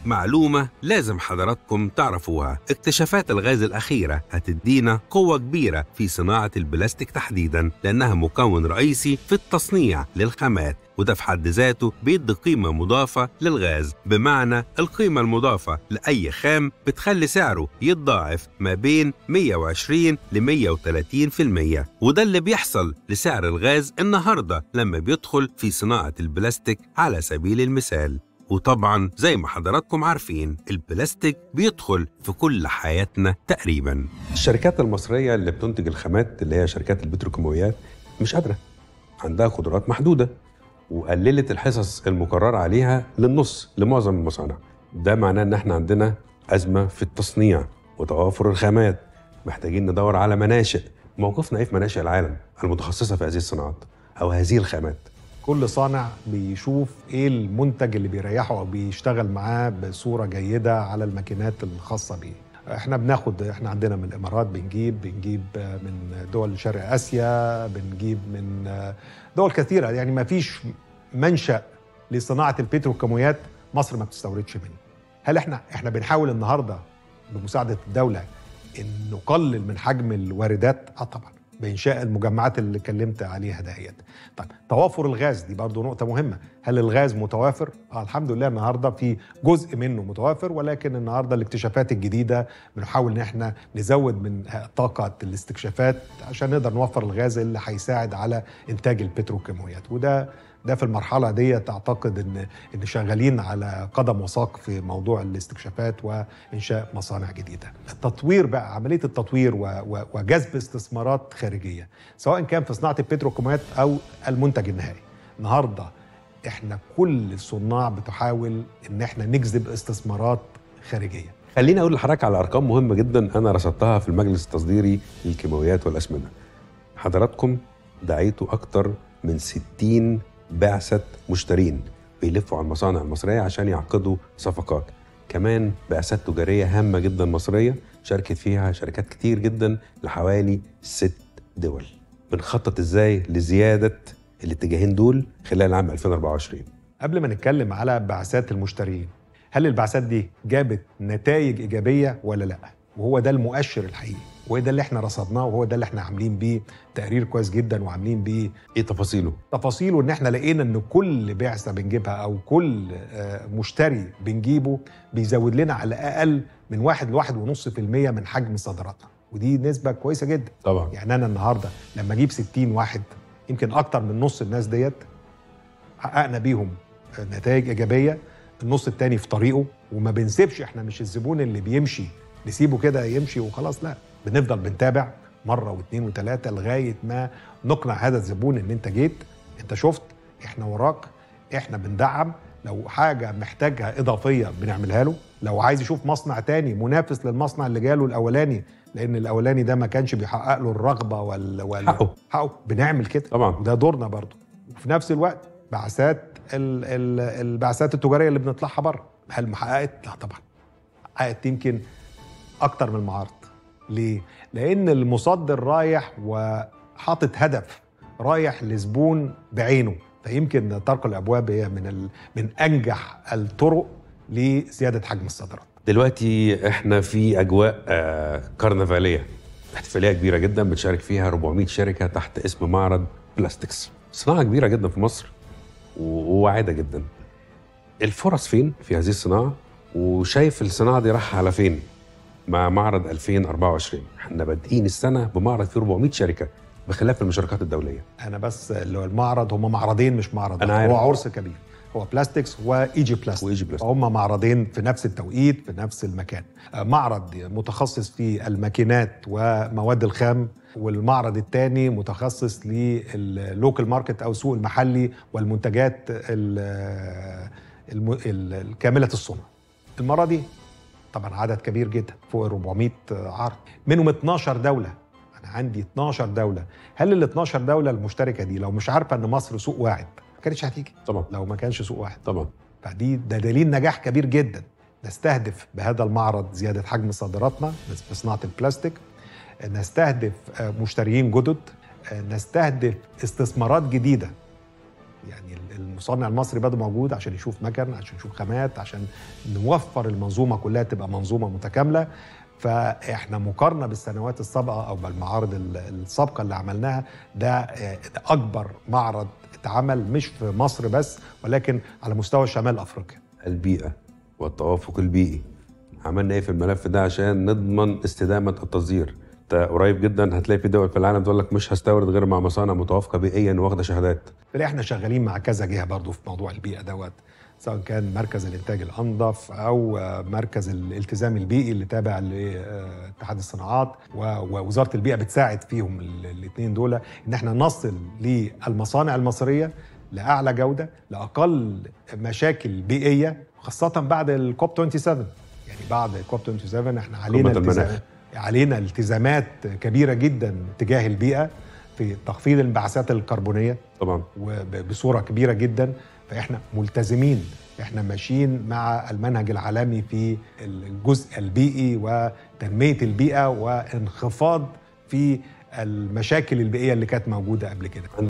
معلومة لازم حضراتكم تعرفوها اكتشافات الغاز الأخيرة هتدينا قوة كبيرة في صناعة البلاستيك تحديدا لأنها مكون رئيسي في التصنيع للخامات وده في حد ذاته بيدي قيمة مضافة للغاز بمعنى القيمة المضافة لأي خام بتخلي سعره يتضاعف ما بين 120 ل 130 في المية وده اللي بيحصل لسعر الغاز النهاردة لما بيدخل في صناعة البلاستيك على سبيل المثال وطبعا زي ما حضراتكم عارفين البلاستيك بيدخل في كل حياتنا تقريبا الشركات المصرية اللي بتنتج الخامات اللي هي شركات البتروكيماويات مش قادرة عندها قدرات محدودة وقللت الحصص المقررة عليها للنص لمعظم المصانع ده معناه ان احنا عندنا أزمة في التصنيع وتوافر الخامات محتاجين ندور على مناشئ موقفنا ايه في مناشئ العالم المتخصصة في هذه الصناعات أو هذه الخامات كل صانع بيشوف ايه المنتج اللي بيريحه او بيشتغل معاه بصوره جيده على الماكينات الخاصه بيه احنا بناخد احنا عندنا من الامارات بنجيب بنجيب من دول شرق اسيا بنجيب من دول كثيره يعني ما فيش منشا لصناعه البتروكيماويات مصر ما بتستوردش منه هل احنا احنا بنحاول النهارده بمساعده الدوله ان نقلل من حجم الواردات اه طبعا بانشاء المجمعات اللي اتكلمت عليها دهيت طيب توافر الغاز دي برضو نقطه مهمه هل الغاز متوافر آه الحمد لله النهارده في جزء منه متوافر ولكن النهارده الاكتشافات الجديده بنحاول ان احنا نزود من طاقه الاستكشافات عشان نقدر نوفر الغاز اللي هيساعد على انتاج البتروكيماويات وده ده في المرحله ديت اعتقد ان ان شغالين على قدم وساق في موضوع الاستكشافات وانشاء مصانع جديده. التطوير بقى عمليه التطوير و و وجذب استثمارات خارجيه سواء كان في صناعه البتروكيماويات او المنتج النهائي. النهارده احنا كل الصناع بتحاول ان احنا نجذب استثمارات خارجيه. خليني اقول لحضرتك على ارقام مهمه جدا انا رصدتها في المجلس التصديري للكيماويات والاسمده. حضراتكم دعيتوا اكتر من 60 بعثة مشترين بيلفوا على المصانع المصرية عشان يعقدوا صفقات كمان بعثات تجارية هامة جدا مصرية شاركت فيها شركات كتير جدا لحوالي ست دول بنخطط ازاي لزيادة الاتجاهين دول خلال عام 2024 قبل ما نتكلم على بعثات المشترين هل البعثات دي جابت نتائج إيجابية ولا لأ؟ وهو ده المؤشر الحقيقي وهو ده اللي احنا رصدناه وهو ده اللي احنا عاملين بيه تقرير كويس جدا وعاملين بيه ايه تفاصيله؟ تفاصيله ان احنا لقينا ان كل بعثه بنجيبها او كل مشتري بنجيبه بيزود لنا على الاقل من واحد لواحد ونص في المية من حجم صادراتنا ودي نسبه كويسه جدا طبعا يعني انا النهارده لما اجيب 60 واحد يمكن اكتر من نص الناس ديت حققنا بيهم نتائج ايجابيه النص التاني في طريقه وما بنسيبش احنا مش الزبون اللي بيمشي نسيبه كده يمشي وخلاص لا بنفضل بنتابع مره واثنين وثلاثه لغايه ما نقنع هذا الزبون ان انت جيت انت شفت احنا وراك احنا بندعم لو حاجه محتاجها اضافيه بنعملها له لو عايز يشوف مصنع تاني منافس للمصنع اللي جاله الاولاني لان الاولاني ده ما كانش بيحقق له الرغبه ولا ولا حقه حقه بنعمل كده طبعا وده دورنا برضه وفي نفس الوقت بعثات ال- ال- البعثات التجاريه اللي بنطلعها بره هل ما حققت؟ لا طبعا حققت يمكن اكتر من المعارض ليه؟ لان المصدر رايح وحاطط هدف رايح لزبون بعينه فيمكن طرق الابواب هي من ال... من انجح الطرق لزياده حجم الصادرات دلوقتي احنا في اجواء آه كرنفاليه احتفاليه كبيره جدا بتشارك فيها 400 شركه تحت اسم معرض بلاستكس صناعه كبيره جدا في مصر و- وواعده جدا الفرص فين في هذه الصناعه وشايف الصناعه دي رايحه على فين مع معرض 2024 احنا بادئين السنه بمعرض فيه 400 شركه بخلاف المشاركات الدوليه انا بس اللي هو المعرض هم معرضين مش معرض أنا عارف. هو عرس كبير هو بلاستكس وايجي بلاستكس وإيجي بلاستكس. هم معرضين في نفس التوقيت في نفس المكان آه، معرض متخصص في الماكينات ومواد الخام والمعرض الثاني متخصص لللوكال ماركت او السوق المحلي والمنتجات ال- الم- ال- الكامله الصنع المره دي طبعا عدد كبير جدا فوق ال 400 عرض منهم 12 دوله انا عندي 12 دوله هل ال 12 دوله المشتركه دي لو مش عارفه ان مصر سوق واحد ما كانتش هتيجي طبعا لو ما كانش سوق واحد طبعا فدي ده دليل نجاح كبير جدا نستهدف بهذا المعرض زياده حجم صادراتنا في صناعه البلاستيك نستهدف آه، مشتريين جدد آه، نستهدف استثمارات جديده يعني المصنع المصري بده موجود عشان يشوف مكن عشان يشوف خامات عشان نوفر المنظومه كلها تبقى منظومه متكامله فاحنا مقارنه بالسنوات السابقه او بالمعارض السابقه اللي عملناها ده ده اكبر معرض اتعمل مش في مصر بس ولكن على مستوى شمال افريقيا البيئه والتوافق البيئي عملنا ايه في الملف ده عشان نضمن استدامه التصدير انت قريب جدا هتلاقي في دول في العالم تقول لك مش هستورد غير مع مصانع متوافقه بيئيا واخده شهادات احنا شغالين مع كذا جهه برضو في موضوع البيئه دوت سواء كان مركز الانتاج الانظف او مركز الالتزام البيئي اللي تابع لاتحاد الصناعات ووزاره البيئه بتساعد فيهم الاثنين دول ان احنا نصل للمصانع المصريه لاعلى جوده لاقل مشاكل بيئيه خاصه بعد الكوب 27 يعني بعد الكوب 27 احنا علينا التزام علينا التزامات كبيره جدا تجاه البيئه في تخفيض الانبعاثات الكربونيه طبعا وبصوره كبيره جدا فاحنا ملتزمين احنا ماشيين مع المنهج العالمي في الجزء البيئي وتنميه البيئه وانخفاض في المشاكل البيئيه اللي كانت موجوده قبل كده